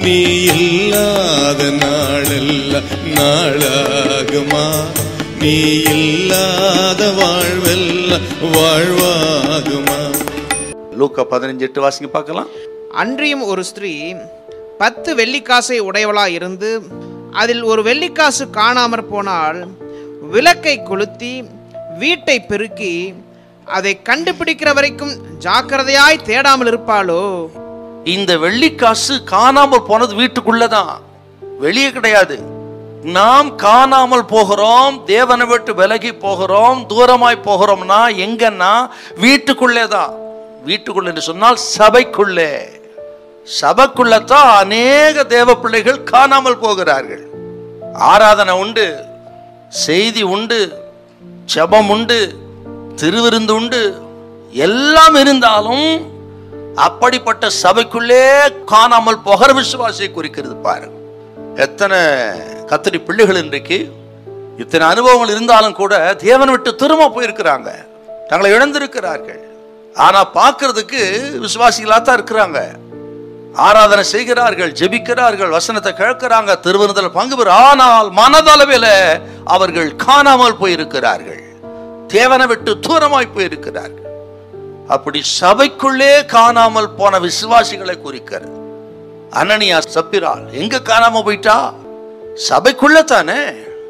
நீ இல்லாத நாளெல்லாம் நாளாகுமா நீ இல்லாத வாழ்வெல்லாம் வாழ்வாகுமா லூக்கா பதினஞ்சு எட்டு வாசிங்க பார்க்கலாம் அன்றியும் ஒரு ஸ்திரீ பத்து வெள்ளிக்காசை உடையவளாய் இருந்து அதில் ஒரு வெள்ளிக்காசு காணாமற் போனால் விளக்கை கொளுத்தி வீட்டை பெருக்கி அதை கண்டுபிடிக்கிற வரைக்கும் ஜாக்கிரதையாய் தேடாமல் இருப்பாளோ இந்த வெள்ளிக்காசு காணாமல் போனது வீட்டுக்குள்ளதான் வெளியே கிடையாது நாம் காணாமல் போகிறோம் தேவனை விட்டு விலகி போகிறோம் தூரமாய் போகிறோம்னா எங்கன்னா வீட்டுக்குள்ளே தான் வீட்டுக்குள்ள என்று சொன்னால் சபைக்குள்ளே சபைக்குள்ளதான் அநேக தேவ பிள்ளைகள் காணாமல் போகிறார்கள் ஆராதனை உண்டு செய்தி உண்டு ஜெபம் உண்டு திருவிருந்து உண்டு எல்லாம் இருந்தாலும் அப்படிப்பட்ட சபைக்குள்ளே காணாமல் போகிற விசுவாசியை குறிக்கிறது பாருங்க எத்தனை கத்தரி பிள்ளைகள் இன்றைக்கு இத்தனை அனுபவங்கள் இருந்தாலும் கூட தேவனை விட்டு திரும்ப போயிருக்கிறாங்க தங்களை இழந்திருக்கிறார்கள் ஆனா பார்க்கிறதுக்கு விசுவாசிகளா தான் இருக்கிறாங்க ஆராதனை செய்கிறார்கள் ஜெபிக்கிறார்கள் வசனத்தை கேட்கிறாங்க திருவிருந்தில் பங்கு பெற ஆனால் மனதளவில் அவர்கள் காணாமல் போயிருக்கிறார்கள் தேவனை விட்டு தூரமாய் போயிருக்கிறார்கள் அப்படி சபைக்குள்ளே காணாமல் போன விசுவாசிகளை குறிக்கிறது அனனியா சப்பிரால் எங்க காணாம போயிட்டா சபைக்குள்ள தானே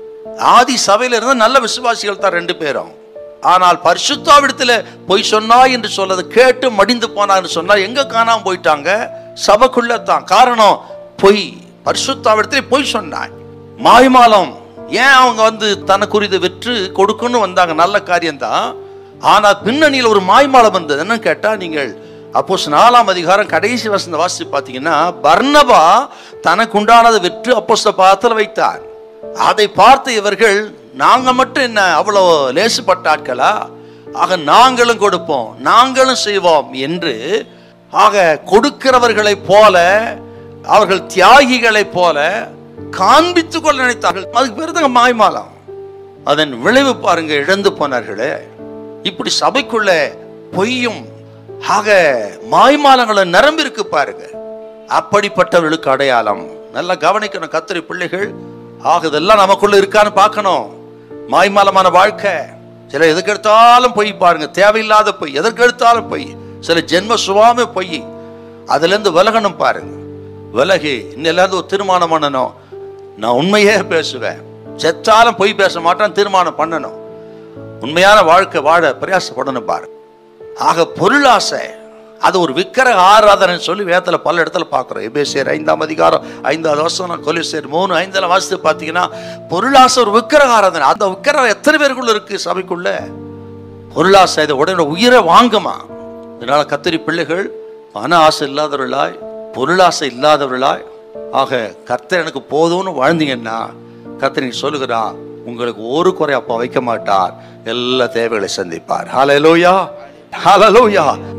ஆதி சபையில இருந்த நல்ல விசுவாசிகள் தான் ரெண்டு பேரும் ஆனால் பரிசுத்தாவிடத்துல பொய் சொன்னா என்று சொல்லதை கேட்டு மடிந்து போனான்னு சொன்னா எங்க காணாம போயிட்டாங்க சபைக்குள்ள தான் காரணம் பொய் பரிசுத்தாவிடத்துல பொய் சொன்னான் மாய்மாலம் ஏன் அவங்க வந்து தனக்குரிது விற்று கொடுக்கணும் வந்தாங்க நல்ல காரியம்தான் ஆனா பின்னணியில் ஒரு மாய்மாலம் வந்தது என்ன கேட்டா நீங்கள் அப்போஸ் நாலாம் அதிகாரம் கடைசி வசந்த வாசி பார்த்தீங்கன்னா பர்னபா தனக்கு உண்டானதை விற்று அப்போஸ்த பாத்திர வைத்தார் அதை பார்த்து இவர்கள் நாங்க மட்டும் என்ன அவ்வளோ லேசுப்பட்ட ஆட்களா ஆக நாங்களும் கொடுப்போம் நாங்களும் செய்வோம் என்று ஆக கொடுக்கிறவர்களைப் போல அவர்கள் தியாகிகளைப் போல காண்பித்துக் கொள்ள நினைத்தார்கள் அதுக்கு பேர் தாங்க மாய்மாலம் அதன் விளைவு பாருங்க இழந்து போனார்களே இப்படி சபைக்குள்ள பொய்யும் ஆக மாய்மாலங்களும் நிரம்பி இருக்கு பாருங்க அப்படிப்பட்டவர்களுக்கு அடையாளம் நல்லா கவனிக்கணும் கத்திரி பிள்ளைகள் ஆக இதெல்லாம் நமக்குள்ள இருக்கான்னு பார்க்கணும் மாய்மாலமான வாழ்க்கை சில எதுக்கு எடுத்தாலும் பொய் பாருங்க தேவையில்லாத பொய் எதற்கு எடுத்தாலும் பொய் சில ஜென்ம சுவாமி பொய் அதுல இருந்து விலகணும் பாருங்க விலகி இன்னிலேருந்து ஒரு தீர்மானம் பண்ணணும் நான் உண்மையே பேசுவேன் செத்தாலும் பொய் பேச மாட்டேன் தீர்மானம் பண்ணணும் உண்மையான வாழ்க்கை வாழ பிரயாசப்படணும் பாரு ஆக பொருளாசை அது ஒரு விக்கிரக ஆராதனை சொல்லி வேதத்துல பல இடத்துல பார்க்குறோம் எபேசியர் ஐந்தாம் அதிகாரம் ஐந்தாவது வருஷம் கொலிசேர் மூணு ஐந்தில் வாசித்து பார்த்தீங்கன்னா பொருளாசை ஒரு விக்கிரக ஆராதனை அந்த விக்கிரகம் எத்தனை பேருக்குள்ள இருக்கு சபைக்குள்ள பொருளாசை இதை உடனே உயிரை வாங்குமா இதனால கத்திரி பிள்ளைகள் பண ஆசை இல்லாதவர்களாய் பொருளாசை இல்லாதவர்களாய் ஆக கர்த்தர் எனக்கு போதும்னு வாழ்ந்தீங்கன்னா கர்த்தர் நீங்க சொல்லுகிறா உங்களுக்கு ஒரு குறை அப்பா வைக்க மாட்டார் எல்லா தேவைகளை சந்திப்பார் ஹalleluya ஹalleluya